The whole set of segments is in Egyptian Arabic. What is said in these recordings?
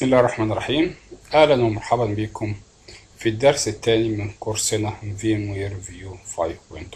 بسم الله الرحمن الرحيم أهلا ومرحبا بكم في الدرس الثاني من كورسنا VMware View 5.1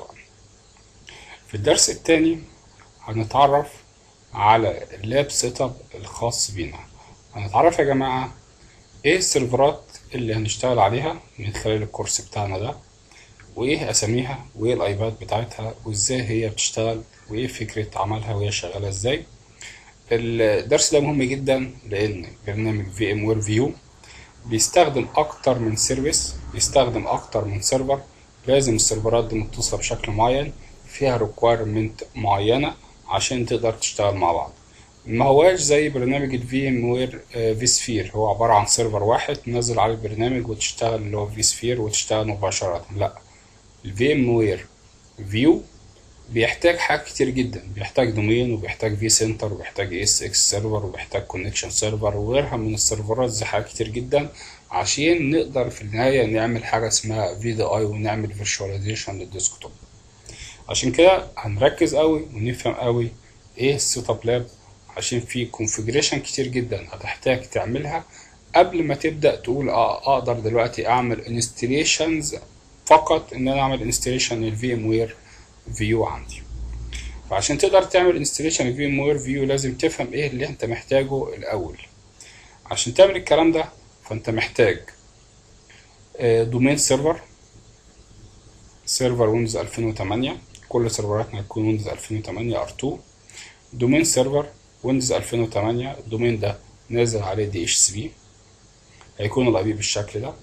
في الدرس الثاني هنتعرف على اللاب سيت اب الخاص بينا هنتعرف يا جماعة ايه السيرفرات اللي هنشتغل عليها من خلال الكورس بتاعنا ده وايه اساميها وايه الايباد بتاعتها وازاي هي بتشتغل وايه فكرة عملها وهي شغالة ازاي الدرس ده مهم جدا لان برنامج في ام وير فيو بيستخدم اكتر من سيرفيس بيستخدم اكتر من سيرفر لازم السيرفرات دي متصله بشكل معين فيها ريكويرمنت معينه عشان تقدر تشتغل مع بعض ما هواش زي برنامج الفي ام وير في سفير هو عباره عن سيرفر واحد تنزل على البرنامج وتشتغل اللي هو في سفير وتشتغل مباشره لا الفي ام وير فيو بيحتاج حاجات كتير جدا بيحتاج دومين وبيحتاج في سنتر وبيحتاج اس اكس سيرفر وبيحتاج كونكشن سيرفر وغيرها من السيرفرات زي حاجات كتير جدا عشان نقدر في النهايه نعمل حاجه اسمها في دي اي ونعمل فيرشواليزيشن للديسكتوب عشان كده هنركز قوي ونفهم قوي ايه السيت اب لاب عشان في كونفيجريشن كتير جدا هتحتاج تعملها قبل ما تبدا تقول اه اقدر دلوقتي اعمل انستليشنز فقط ان انا اعمل انستليشن للفي ام وير فيو عندي فعشان تقدر تعمل انستليشن في ام وير فيو لازم تفهم ايه اللي انت محتاجه الاول عشان تعمل الكلام ده فانت محتاج دومين سيرفر سيرفر ويندوز 2008 كل سيرفراتنا هتكون ويندوز 2008 R2 دومين سيرفر ويندوز 2008 الدومين ده نازل عليه دي اتش سي بي هيكون الاي بي بالشكل ده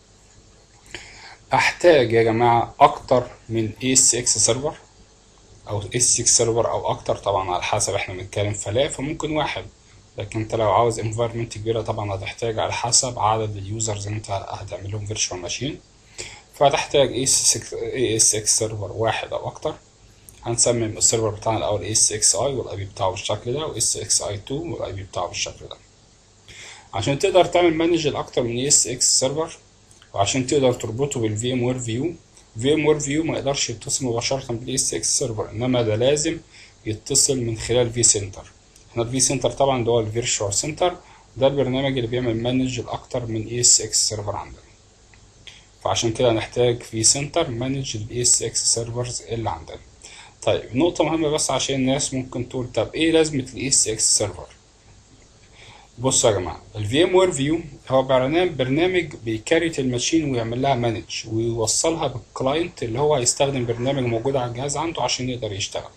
احتاج يا جماعه اكتر من اس اكس سيرفر او اس 6 سيرفر او اكتر طبعا على حسب احنا بنتكلم فلا فممكن واحد لكن انت لو عاوز انفايرمنت كبيره طبعا هتحتاج على حسب عدد اليوزرز اللي انت هتعمل لهم فيرتشوال ماشين فهتحتاج اس 6 اس 6 سيرفر واحد او اكتر هنسمي السيرفر بتاعنا الاول اس اكس اي والاي بي بتاعه بالشكل ده واس اكس اي 2 والاي بي بتاعه بالشكل ده عشان تقدر تعمل مانج لاكتر من اس اكس سيرفر وعشان تقدر تربطه بالفي ام وير فيو في ام وير فيو ما يقدرش يتصل مباشره بالاس اكس سيرفر انما ده لازم يتصل من خلال في سنتر احنا الفي سنتر طبعا ده هو الفيرتشوال سنتر ده البرنامج اللي بيعمل مانج لاكتر من اس اكس سيرفر عندنا فعشان كده هنحتاج في سنتر مانج الاس اكس سيرفرز اللي عندنا طيب نقطه مهمه بس عشان الناس ممكن تقول طب ايه لازمه الاس اكس سيرفر بصوا يا جماعه الفي ام وير فيو هو برنامج برنامج بيكريت الماشين ويعمل لها مانج ويوصلها بالكلاينت اللي هو هيستخدم برنامج موجود على الجهاز عنده عشان يقدر يشتغل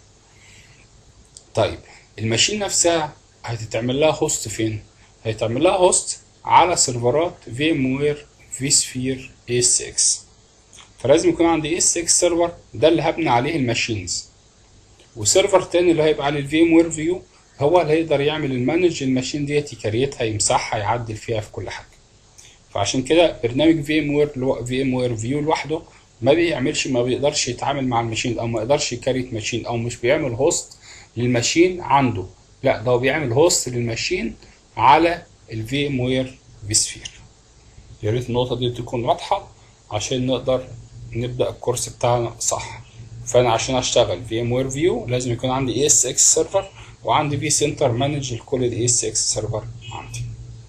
طيب الماشين نفسها هتتعمل لها هوست فين هيتعمل لها هوست على سيرفرات في ام وير في سفير اس 6 فلازم يكون عندي اس 6 سيرفر ده اللي هبني عليه الماشينز وسيرفر تاني اللي هيبقى على الفي ام وير فيو هو اللي هيقدر يعمل المانج الماشين ديت يكريتها يمسحها يعدل فيها في كل حاجه فعشان كده برنامج في ام وير في ام وير فيو لوحده ما بيعملش ما بيقدرش يتعامل مع الماشين او ما يقدرش يكريت ماشين او مش بيعمل هوست للماشين عنده لا ده هو بيعمل هوست للماشين على الفي ام وير في سفير يا ريت النقطه دي تكون واضحه عشان نقدر نبدا الكورس بتاعنا صح فانا عشان اشتغل في ام وير فيو لازم يكون عندي اس اكس سيرفر وعندي في سنتر مانج لكل الاي اس اكس سيرفر عندي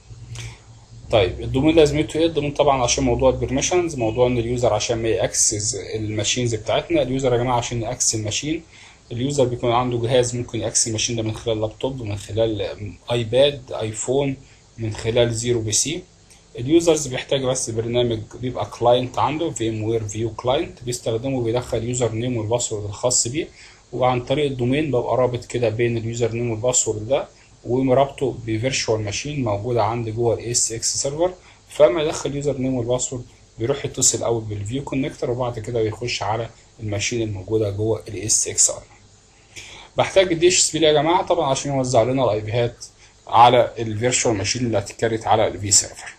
طيب الدومين لازمته ايه الدومين طبعا عشان موضوع البرميشنز موضوع ان اليوزر عشان ما ياكسس الماشينز بتاعتنا اليوزر يا جماعه عشان ياكسس الماشين اليوزر بيكون عنده جهاز ممكن ياكسس الماشين ده من خلال لابتوب من خلال ايباد ايفون من خلال زيرو بي سي اليوزرز بيحتاج بس برنامج بيبقى كلاينت عنده في ام وير فيو كلاينت بيستخدمه بيدخل يوزر نيم والباسورد الخاص بيه وعن طريق الدومين ببقى رابط كده بين اليوزر نيم والباسورد ده ومرابطه بفيرتشوال ماشين موجوده عندي جوه الاس اكس سيرفر فما يدخل اليوزر نيم والباسورد بيروح يتصل الاول بالفيو كونكتور وبعد كده بيخش على الماشين الموجوده جوه الاس اكس اي بحتاج الدي اتش اس بي يا جماعه طبعا عشان يوزع لنا الاي بيهات على الفيرتشوال ماشين اللي هتتكريت على الفي سيرفر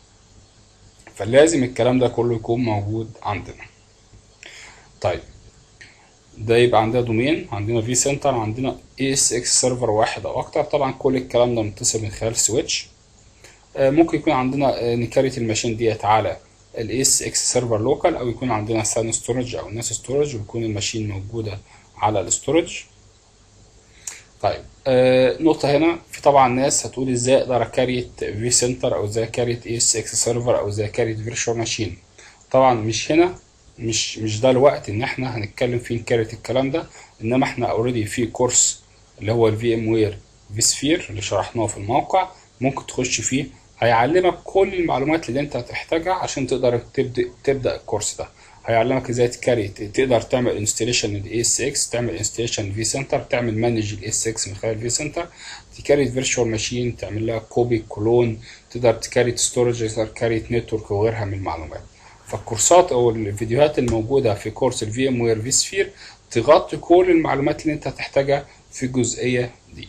فلازم الكلام ده كله يكون موجود عندنا طيب ده يبقى عندنا دومين عندنا في سنتر عندنا اي اس اكس سيرفر واحد او اكتر طبعا كل الكلام ده متصل من خلال سويتش ممكن يكون عندنا نكريت الماشين ديت على الاي اس اكس سيرفر لوكال او يكون عندنا سان ستورج او ناس ستورج ويكون الماشين موجوده على الاستورج طيب آه نقطة هنا في طبعا ناس هتقول ازاي اقدر اكريت في سنتر او ازاي اكريت اي اس اكس سيرفر او ازاي اكريت فيرتشوال ماشين طبعا مش هنا مش مش ده الوقت ان احنا هنتكلم فيه نكريت الكلام ده انما احنا اوريدي في كورس اللي هو الفي ام وير في سفير اللي شرحناه في الموقع ممكن تخش فيه هيعلمك كل المعلومات اللي انت هتحتاجها عشان تقدر تبدا تبدا الكورس ده هيعلمك ازاي تكري تقدر تعمل انستليشن للاي اس اكس تعمل انستليشن في سنتر تعمل مانج الاي اس اكس من خلال في سنتر تكريت فيرتشوال ماشين تعمل لها كوبي كلون تقدر تكريت ستورج تقدر تكريت نتورك وغيرها من المعلومات فالكورسات او الفيديوهات الموجوده في كورس الفي ام وير في سفير تغطي كل المعلومات اللي انت هتحتاجها في الجزئيه دي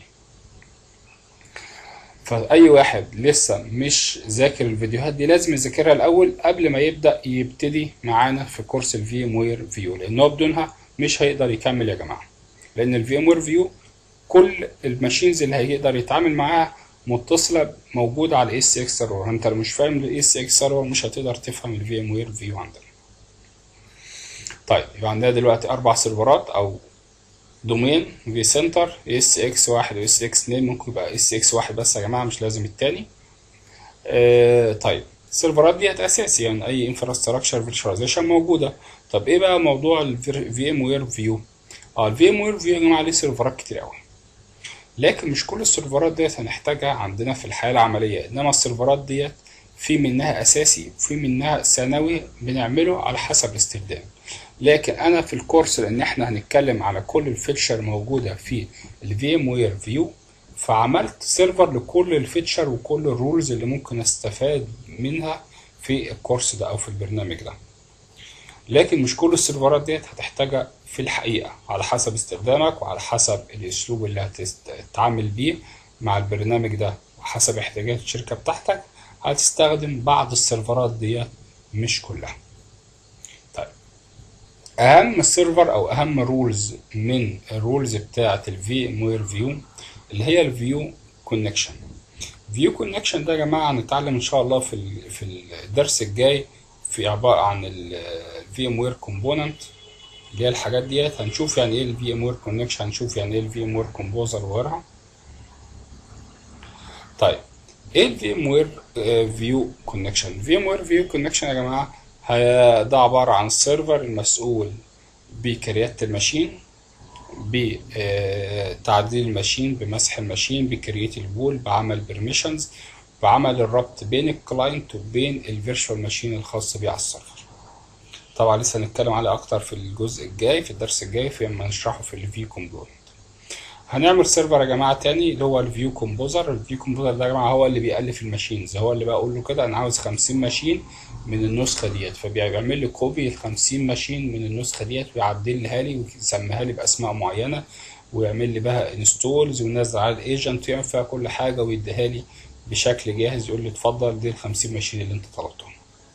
فاي واحد لسه مش ذاكر الفيديوهات دي لازم يذاكرها الاول قبل ما يبدا يبتدي معانا في كورس الفي ام وير فيو لان هو بدونها مش هيقدر يكمل يا جماعه لان الفي ام وير فيو كل الماشينز اللي هيقدر يتعامل معاها متصله موجوده على الاي اس اكس سيرفر انت لو مش فاهم الاي اس اكس سيرفر مش هتقدر تفهم الفي ام وير فيو عندنا طيب يبقى عندنا دلوقتي اربع سيرفرات او دومين في سنتر اس اكس واحد واس اكس اتنين ممكن يبقى اس اكس واحد بس يا جماعه مش لازم التاني آه طيب السيرفرات ديت اساسي يعني اي انفراستراكشر فيرتشواليزيشن موجوده طب ايه بقى موضوع الفي ام وير فيو اه الفي ام وير فيو يا جماعه ليه سيرفرات كتير قوي لكن مش كل السيرفرات ديت هنحتاجها عندنا في الحياه العمليه انما السيرفرات ديت في منها اساسي وفي منها ثانوي بنعمله على حسب الاستخدام لكن انا في الكورس لان احنا هنتكلم على كل الفيتشر موجوده في الفي ام وير فيو فعملت سيرفر لكل الفيتشر وكل الرولز اللي ممكن استفاد منها في الكورس ده او في البرنامج ده لكن مش كل السيرفرات ديت هتحتاجها في الحقيقه على حسب استخدامك وعلى حسب الاسلوب اللي هتتعامل بيه مع البرنامج ده وحسب احتياجات الشركه بتاعتك هتستخدم بعض السيرفرات ديت مش كلها طيب اهم سيرفر او اهم رولز من الرولز بتاعه الفي ام وير فيو اللي هي الفيو كونكشن فيو كونكشن ده يا جماعه هنتعلم ان شاء الله في في الدرس الجاي في عباره عن الفي ام وير كومبوننت اللي هي الحاجات ديت هنشوف يعني ايه الفي ام وير كونكشن هنشوف يعني ايه الفي ام وير كومبوزر وغيرها طيب ايه الفي ام وير فيو كونكشن الفي ام وير فيو كونكشن يا جماعه ده عباره عن السيرفر المسؤول بكريات الماشين بتعديل الماشين بمسح الماشين بكريات البول بعمل بيرميشنز بعمل الربط بين الكلاينت وبين الفيرتشوال ماشين الخاص بيه على السيرفر طبعا لسه هنتكلم عليه اكتر في الجزء الجاي في الدرس الجاي في لما نشرحه في الفي كومبوننت هنعمل سيرفر يا جماعه تاني اللي هو الفيو كومبوزر الفيو كومبوزر ده يا جماعه هو اللي بيالف الماشينز هو اللي بقول له كده انا عاوز 50 ماشين من النسخه ديت فبيعمل لي كوبي ل 50 ماشين من النسخه ديت ويعدلها لي ويسميها لي باسماء معينه ويعمل لي بها انستولز وينزل على الايجنت ويعمل فيها كل حاجه ويديها لي بشكل جاهز يقول لي اتفضل دي ال 50 ماشين اللي انت طلبتهم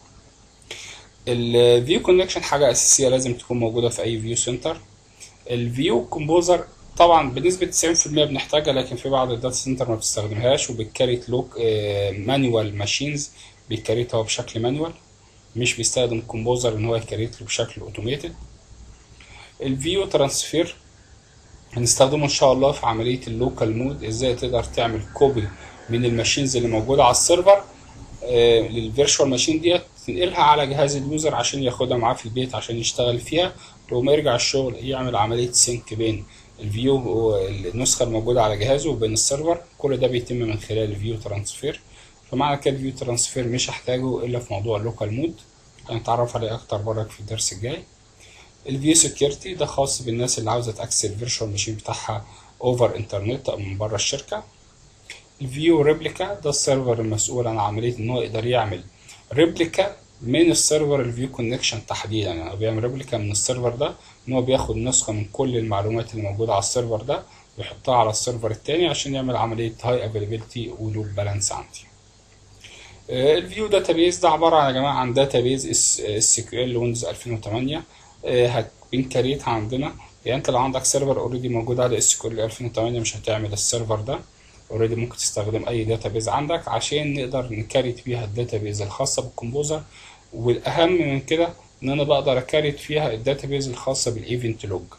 الفيو كونكشن حاجه اساسيه لازم تكون موجوده في اي فيو سنتر الفيو كومبوزر طبعا بنسبة 90% بنحتاجها لكن في بعض الداتا سنتر ما بتستخدمهاش وبتكريت لوك مانوال ماشينز بيكريتها هو بشكل مانوال مش بيستخدم كومبوزر ان هو يكريت له بشكل اوتوميتد الفيو ترانسفير هنستخدمه ان شاء الله في عملية اللوكال مود ازاي تقدر تعمل كوبي من الماشينز اللي موجودة على السيرفر للفيرشوال ماشين ديت تنقلها على جهاز اليوزر عشان ياخدها معاه في البيت عشان يشتغل فيها لو ما يرجع الشغل يعمل عملية سينك بين الفيو والنسخه الموجوده على جهازه وبين السيرفر كل ده بيتم من خلال الفيو ترانسفير فمعنى كده الفيو ترانسفير مش هحتاجه الا في موضوع اللوكال مود هنتعرف عليه اكتر برك في الدرس الجاي الفيو سكيورتي ده خاص بالناس اللي عاوزه تاكسس الفيرشوال ماشين بتاعها اوفر انترنت او من بره الشركه الفيو ريبليكا ده السيرفر المسؤول عن عمليه ان هو يقدر يعمل ريبليكا من السيرفر الفيو كونكشن تحديدا يعني هو بيعمل ريبليكا من السيرفر ده ان هو بياخد نسخه من كل المعلومات اللي موجوده على السيرفر ده ويحطها على السيرفر التاني عشان يعمل عمليه هاي افيلابيلتي ولوب بالانس عندي الفيو داتابيز ده عباره عن يا جماعه عن داتابيز اس كيو ال ويندوز 2008 بنكريتها عندنا يعني انت لو عندك سيرفر اوريدي موجود على اس كيو ال 2008 مش هتعمل السيرفر ده اوريدي ممكن تستخدم اي داتابيز عندك عشان نقدر نكريت بيها الداتابيز الخاصه بالكمبوزر والاهم من كده ان انا بقدر اكريت فيها الداتابيز الخاصه بالايفنت لوج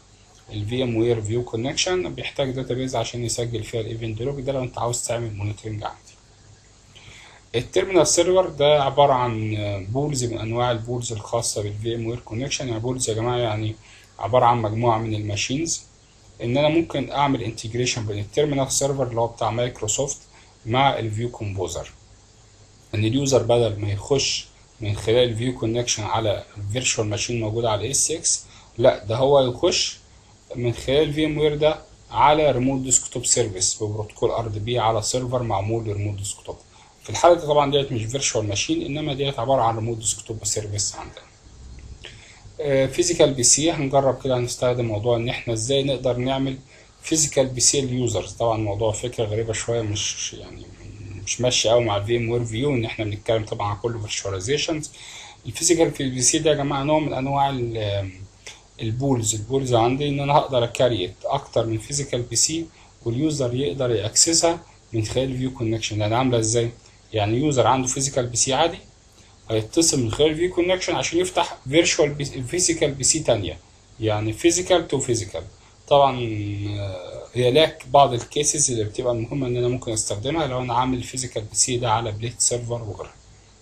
الفي ام وير فيو كونكشن بيحتاج داتابيز عشان يسجل فيها الايفنت لوج ده لو انت عاوز تعمل مونيتورنج عندي التيرمينال سيرفر ده عباره عن بولز من انواع البولز الخاصه بالفي ام وير كونكشن يعني بولز يا جماعه يعني عباره عن مجموعه من الماشينز ان انا ممكن اعمل انتجريشن بين التيرمينال سيرفر اللي هو بتاع مايكروسوفت مع الفيو كومبوزر ان اليوزر بدل ما يخش من خلال الفيو كونكشن على فيرتشوال ماشين موجوده على اس 6 لا ده هو يخش من خلال في ام وير ده على ريموت ديسكتوب سيرفيس ببروتوكول ار دي بي على سيرفر معمول لريموت ديسكتوب في الحاله دي طبعا ديت مش فيرتشوال ماشين انما ديت عباره عن ريموت ديسكتوب سيرفيس عندنا فيزيكال بي سي هنجرب كده هنستخدم موضوع ان احنا ازاي نقدر نعمل فيزيكال بي سي اليوزرز طبعا موضوع فكره غريبه شويه مش يعني مش ماشي قوي مع الفي ام وير فيو ان احنا بنتكلم طبعا عن كل فيرتشواليزيشنز الفيزيكال في البي سي ده يا جماعه نوع من انواع البولز البولز عندي ان انا هقدر اكريت اكتر من فيزيكال بي سي واليوزر يقدر ياكسسها من خلال فيو كونكشن يعني عامله ازاي يعني يوزر عنده فيزيكال بي سي عادي هيتصل من خلال فيو كونكشن عشان يفتح فيرتشوال فيزيكال بي سي تانية يعني فيزيكال تو فيزيكال طبعا هي لك بعض الكيسز اللي بتبقى مهمه ان انا ممكن استخدمها لو انا عامل الفيزيكال بي سي ده على بليت سيرفر وغيرها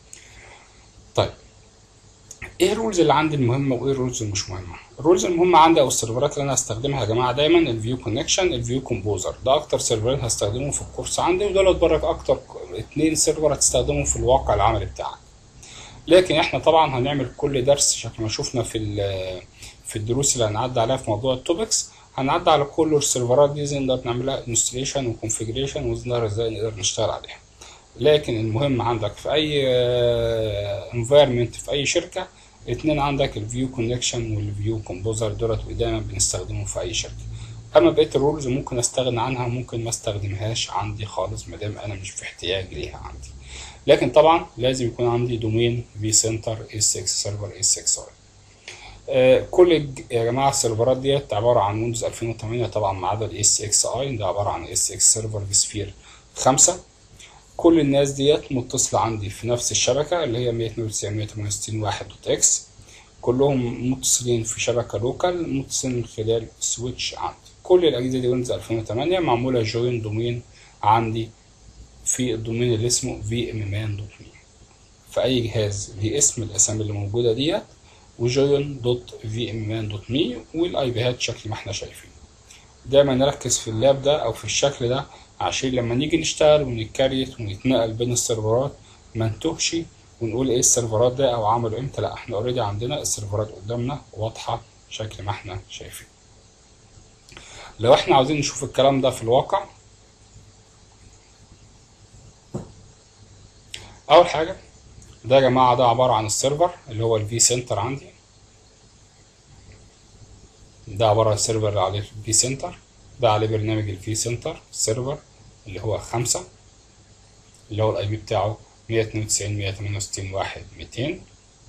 طيب ايه الرولز اللي عندي المهمه وايه الرولز اللي مش مهمه الرولز المهمه عندي او السيرفرات اللي انا هستخدمها يا جماعه دايما الفيو كونكشن الفيو كومبوزر ده اكتر سيرفرين هستخدمهم في الكورس عندي ودول برك اكتر اتنين سيرفر هتستخدمهم في الواقع العملي بتاعك لكن احنا طبعا هنعمل كل درس شكل ما شفنا في في الدروس اللي هنعدي عليها في موضوع التوبكس هنعدي على كل السيرفرات دي ازاي نقدر نعملها انستليشن وكونفيجريشن ونقدر ازاي نقدر نشتغل عليها لكن المهم عندك في اي انفايرمنت في اي شركه اتنين عندك الفيو كونكشن والفيو كومبوزر دولت دايما بنستخدمهم في اي شركه اما بقيه الرولز ممكن استغنى عنها ممكن ما استخدمهاش عندي خالص ما دام انا مش في احتياج ليها عندي لكن طبعا لازم يكون عندي دومين في سنتر اس 6 سيرفر اس 6 اي كل يا جماعه السيرفرات ديت عباره عن ويندوز 2008 طبعا ما عدا الاس اكس اي ده عباره عن اس 6 سيرفر في سفير 5 كل الناس ديت متصلة عندي في نفس الشبكة اللي هي 192 واحد دوت اكس كلهم متصلين في شبكة لوكال متصلين من خلال سويتش عندي كل الأجهزة دي ويندوز 2008 معمولة جوين دومين عندي في الدومين اللي اسمه في ام مان دوت مي في أي جهاز ليه اسم الأسامي اللي موجودة ديت وجوين دوت في ام مان دوت مي والاي بيهات شكل ما احنا شايفين دايما نركز في اللاب ده أو في الشكل ده عشان لما نيجي نشتغل ونتكريت ونتنقل بين السيرفرات ما نتوهش ونقول ايه السيرفرات ده او عملوا امتى لا احنا اوريدي عندنا السيرفرات قدامنا واضحه شكل ما احنا شايفين لو احنا عاوزين نشوف الكلام ده في الواقع اول حاجه ده يا جماعه ده عباره عن السيرفر اللي هو الفي سنتر عندي ده عباره عن السيرفر اللي عليه الفي سنتر ده عليه برنامج الفي سنتر سيرفر اللي هو خمسة اللي هو الاي بي بتاعه مية اتنين وتسعين مية تمانية وستين واحد ميتين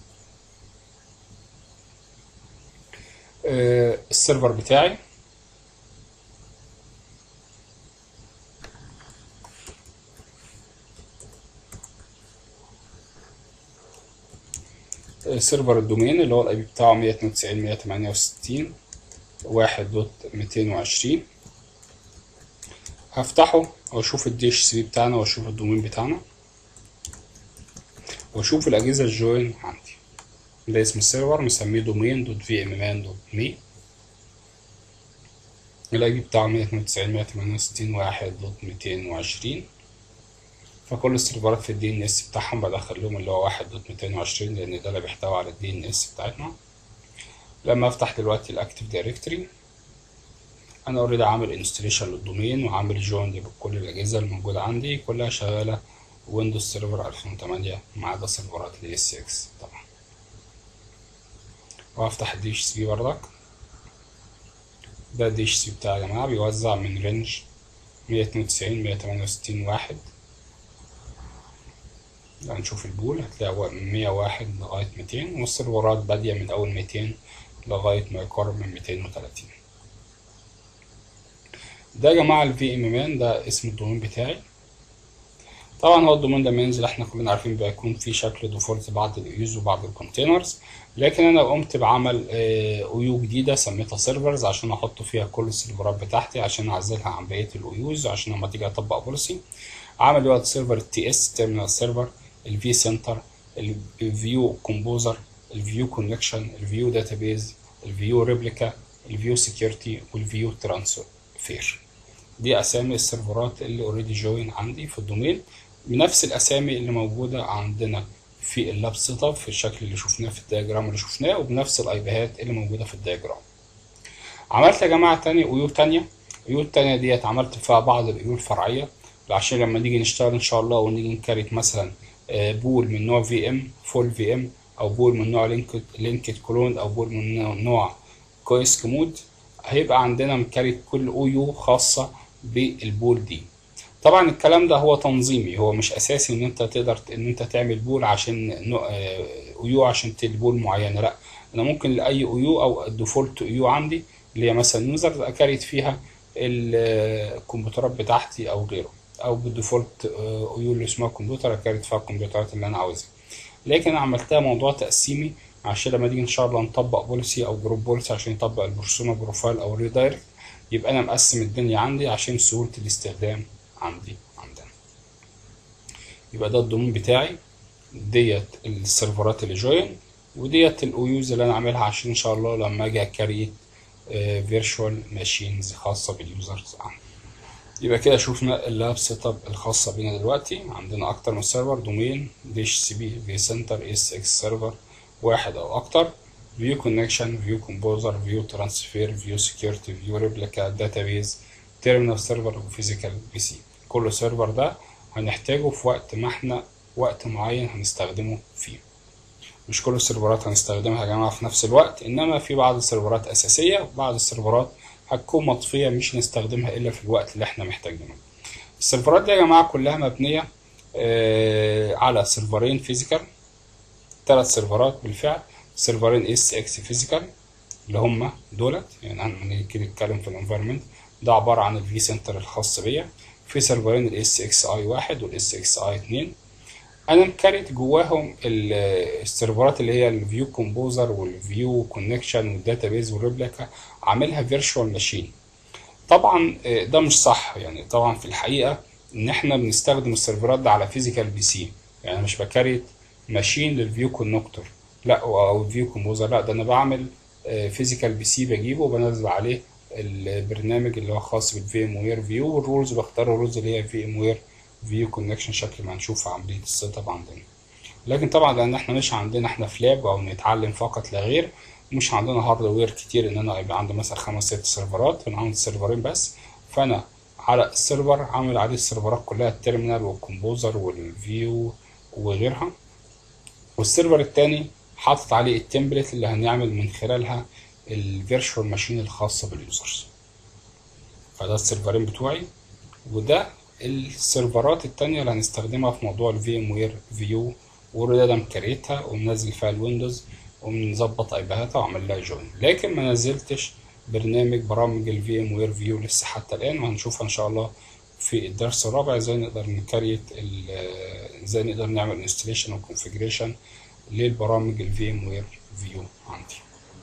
السيرفر بتاعي سيرفر الدومين اللي هو الاي بي بتاعه مية اتنين وتسعين مية تمانية وستين واحد دوت ميتين وعشرين هفتحه واشوف الديش سي بتاعنا واشوف الدومين بتاعنا واشوف الاجهزه الجوين عندي ده اسم السيرفر مسميه دومين دوت في ام مان دوت مي الاي بي بتاعه مية اتنين وتسعين مية تمانية وستين واحد دوت ميتين وعشرين فكل السيرفرات في الدي ان اس بتاعهم بدخل لهم اللي هو واحد دوت ميتين وعشرين لان ده اللي بيحتوي على الدي ان اس بتاعتنا لما افتح دلوقتي الاكتيف دايركتوري انا اوريدي عامل انستليشن للدومين وعامل جوين بكل الاجهزه الموجوده عندي كلها شغاله ويندوز سيرفر 2008 ما عدا سيرفرات الاي اس اكس طبعا وهفتح الدي اتش سي بردك ده الدي اتش سي بتاعي يا جماعه بيوزع من رينج 192 168 واحد هنشوف البول هتلاقي 101 لغاية 200 والسيرفرات بادية من أول 200 لغاية ما يقارب من 230 ده يا جماعة ال VM man ده اسم الدومين بتاعي طبعا هو الدومين لما ينزل احنا كلنا عارفين بيكون في شكل ديفولت بعض الايوز وبعض الكونتينرز لكن انا قمت بعمل اويو جديده سميتها سيرفرز عشان احط فيها كل السيرفرات بتاعتي عشان اعزلها عن بقيه الاويوز عشان لما تيجي اطبق بوليسي عامل دلوقتي سيرفر التي اس تيرمينال سيرفر الفي سنتر الفيو كومبوزر الفيو كونكشن الفيو داتابيز الفيو ريبليكا الفيو سكيورتي والفيو ترانسفير دي اسامي السيرفرات اللي اوريدي جوين عندي في الدومين بنفس الاسامي اللي موجوده عندنا في اللاب سيت اب في الشكل اللي شفناه في الدياجرام اللي شفناه وبنفس الاي بيهات اللي موجوده في الدياجرام عملت يا جماعه تاني قيود تانية القيود التانية ديت عملت فيها بعض القيود الفرعيه عشان لما نيجي نشتغل ان شاء الله ونيجي نكريت مثلا بول من نوع في ام فول في ام او بول من نوع لينكد لينكد كلون او بول من نوع كويس كمود هيبقى عندنا مكريت كل او يو خاصه بالبول دي طبعا الكلام ده هو تنظيمي هو مش اساسي ان انت تقدر ان انت تعمل بول عشان اويو عشان بول معينه لا انا ممكن لاي اويو او الديفولت اويو عندي اللي هي مثلا يوزر اكريت فيها الكمبيوترات بتاعتي او غيره او بالديفولت اويو اللي اسمها كمبيوتر اكريت فيها الكمبيوترات اللي انا عاوزها لكن انا عملتها موضوع تقسيمي عشان لما نيجي ان شاء الله نطبق بوليسي او جروب بوليسي عشان يطبق البرسونا بروفايل او الريدايركت يبقى انا مقسم الدنيا عندي عشان سهوله الاستخدام عندي عندنا يبقى ده الدومين بتاعي ديت السيرفرات اللي جوين وديت الاويوز اللي انا عاملها عشان ان شاء الله لما اجي اكريت فيرتشوال ماشينز خاصه باليوزرز عندي يبقى كده شفنا اللاب سيت اب الخاصه بينا دلوقتي عندنا اكتر من سيرفر دومين ديش سي بي في سنتر اس اكس سيرفر واحد او اكتر فيو كونكشن فيو كومبوزر فيو ترانسفير فيو سكيورتي فيو ريبليكا داتابيز تيرمينال سيرفر وفيزيكال بي سي كل سيرفر ده هنحتاجه في وقت ما احنا وقت معين هنستخدمه فيه مش كل السيرفرات هنستخدمها يا جماعه في نفس الوقت انما في بعض السيرفرات اساسيه وبعض السيرفرات هتكون مطفيه مش نستخدمها الا في الوقت اللي احنا محتاجينه السيرفرات دي يا جماعه كلها مبنيه آه على سيرفرين فيزيكال ثلاث سيرفرات بالفعل سيرفرين اس اكس فيزيكال اللي هم دولت يعني هنيجي نتكلم في الانفايرمنت ده عباره عن الفي سنتر الخاص بيا في سيرفرين الاس اكس اي واحد والاس اكس اي اتنين انا مكريت جواهم السيرفرات اللي هي الفيو كومبوزر والفيو كونكشن والداتابيز والريبليكا عاملها فيرتشوال ماشين طبعا ده مش صح يعني طبعا في الحقيقه ان احنا بنستخدم السيرفرات ده على فيزيكال بي سي يعني مش بكريت ماشين للفيو كونكتور لا او الفيو كومبوزر لا ده انا بعمل فيزيكال بي سي بجيبه وبنزل عليه البرنامج اللي هو خاص بالفي ام وير فيو والرولز بختار الرولز اللي هي في ام وير فيو كونكشن شكل ما هنشوف في عمليه السيت اب عندنا لكن طبعا لان احنا مش عندنا احنا في لاب او نتعلم فقط لا غير مش عندنا هاردوير كتير ان انا يبقى عندي مثلا خمس ست سيرفرات انا عندي سيرفرين بس فانا على السيرفر عامل عليه السيرفرات كلها التيرمينال والكمبوزر والفيو وغيرها والسيرفر التاني حاطط عليه التمبلت اللي هنعمل من خلالها الفيرتشوال ماشين الخاصه باليوزرز فده السيرفرين بتوعي وده السيرفرات التانية اللي هنستخدمها في موضوع الفي ام وير فيو وده انا مكريتها ومنزل فيها الويندوز ومظبط ايبيهاتها وعمل لها جوين لكن ما نزلتش برنامج برامج الفي ام وير فيو لسه حتى الان وهنشوفها ان شاء الله في الدرس الرابع ازاي نقدر نكريت ازاي نقدر نعمل انستليشن وكونفيجريشن للبرامج الفي ام وير فيو عندي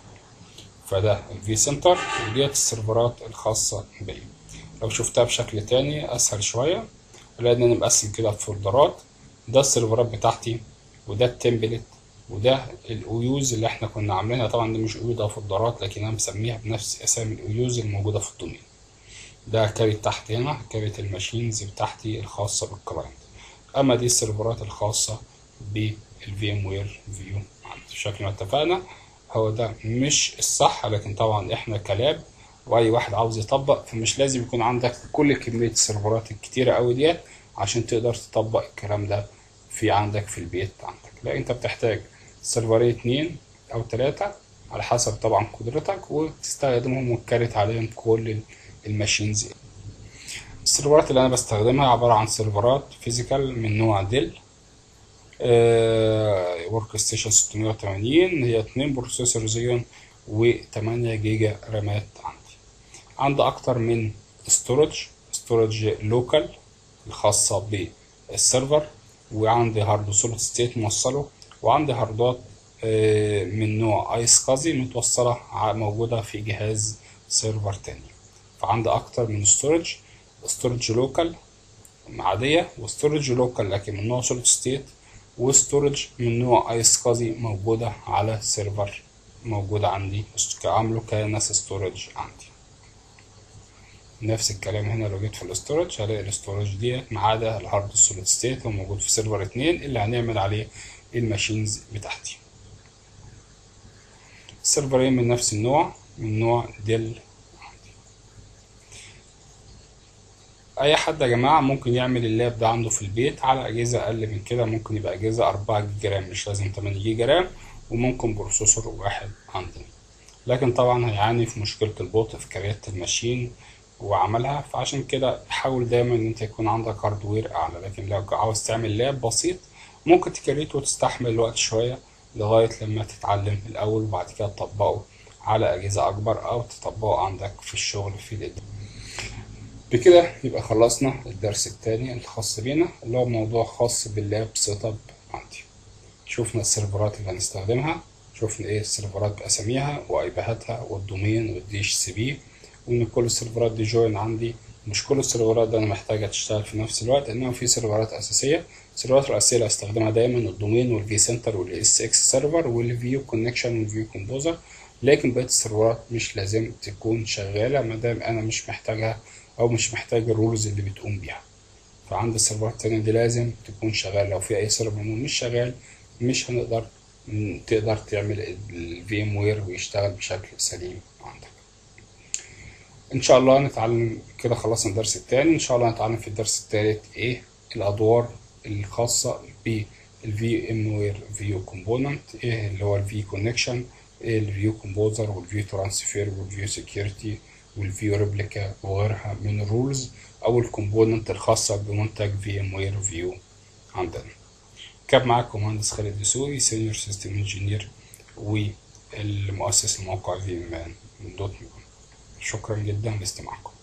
فده الفي سنتر وديت السيرفرات الخاصة بيا لو شفتها بشكل تاني اسهل شوية لان انا مقسم كده فولدرات ده السيرفرات بتاعتي وده التمبلت وده الاويوز اللي احنا كنا عاملينها طبعا دي مش اويو ده فولدرات لكن انا مسميها بنفس اسامي الاويوز الموجودة في الدومين ده كارت تحت هنا كارت الماشينز بتاعتي الخاصة بالكلاينت اما دي السيرفرات الخاصة بالفي ام وير فيو شكل ما اتفقنا هو ده مش الصح لكن طبعا احنا كلاب واي واحد عاوز يطبق فمش لازم يكون عندك كل كمية السيرفرات الكتيرة قوي ديت عشان تقدر تطبق الكلام ده في عندك في البيت عندك لا انت بتحتاج سيرفرين اتنين او تلاتة على حسب طبعا قدرتك وتستخدمهم وتكرت عليهم كل الماشينز السيرفرات اللي انا بستخدمها عبارة عن سيرفرات فيزيكال من نوع ديل ورك ستيشن 680 هي اتنين بروسيسور زيون و8 جيجا رامات عندي عندي اكتر من ستورج ستورج لوكال الخاصة السيرفر وعندي هارد سوليد ستيت موصله وعندي هاردات آه، من نوع ايس قازي متوصلة ع- موجودة في جهاز سيرفر تاني فعندي اكتر من ستورج ستورج لوكال عادية وستورج لوكال لكن من نوع سوليد ستيت وستورج من نوع ايس قازي موجودة على سيرفر موجودة عندي عامله كناس ستورج عندي نفس الكلام هنا لو جيت في الاستورج هلاقي الاستورج ديت ما عدا الهارد السوليد ستيت هو موجود في سيرفر اتنين اللي هنعمل عليه الماشينز بتاعتي السيرفرين من نفس النوع من نوع ديل اي حد يا جماعه ممكن يعمل اللاب ده عنده في البيت على اجهزه اقل من كده ممكن يبقى اجهزه 4 جيجا رام مش لازم 8 جيجا رام وممكن بروسيسور واحد عندنا لكن طبعا هيعاني في مشكله البطء في كريات الماشين وعملها فعشان كده حاول دايما ان انت يكون عندك هاردوير اعلى لكن لو عاوز تعمل لاب بسيط ممكن تكريته وتستحمل الوقت شويه لغايه لما تتعلم الاول وبعد كده تطبقه على اجهزه اكبر او تطبقه عندك في الشغل في الإدارة. بكده يبقى خلصنا الدرس التاني الخاص بينا اللي هو موضوع خاص باللاب سيت اب عندي شوفنا السيرفرات اللي هنستخدمها شوفنا ايه السيرفرات باساميها وايبيهاتها والدومين والدي اتش سي بي وان كل السيرفرات دي جوين عندي مش كل السيرفرات دي انا محتاجة تشتغل في نفس الوقت انما في سيرفرات اساسية السيرفرات الاساسية اللي هستخدمها دايما الدومين والفي سنتر والاس اكس سيرفر والفيو كونكشن والفيو كومبوزر لكن بقية السيرفرات مش لازم تكون شغالة مادام انا مش محتاجها او مش محتاج الرولز اللي بتقوم بيها فعند السيرفرات التانية دي لازم تكون شغال لو في اي سيرفر منهم مش شغال مش هنقدر م- تقدر تعمل الفي ام وير ويشتغل بشكل سليم عندك ان شاء الله نتعلم كده خلصنا الدرس التاني ان شاء الله نتعلم في الدرس التالت ايه الادوار الخاصة بالفي ام وير فيو كومبوننت ايه اللي هو الفي كونكشن ايه الفيو كومبوزر والفيو ترانسفير والفيو سكيورتي والفيو ريبليكا وغيرها من الرولز او الكومبوننت الخاصة بمنتج في ام وير فيو عندنا كان معاكم مهندس خالد دسوقي سينيور سيستم انجينير والمؤسس لموقع في ام دوت نت شكرا جدا لاستماعكم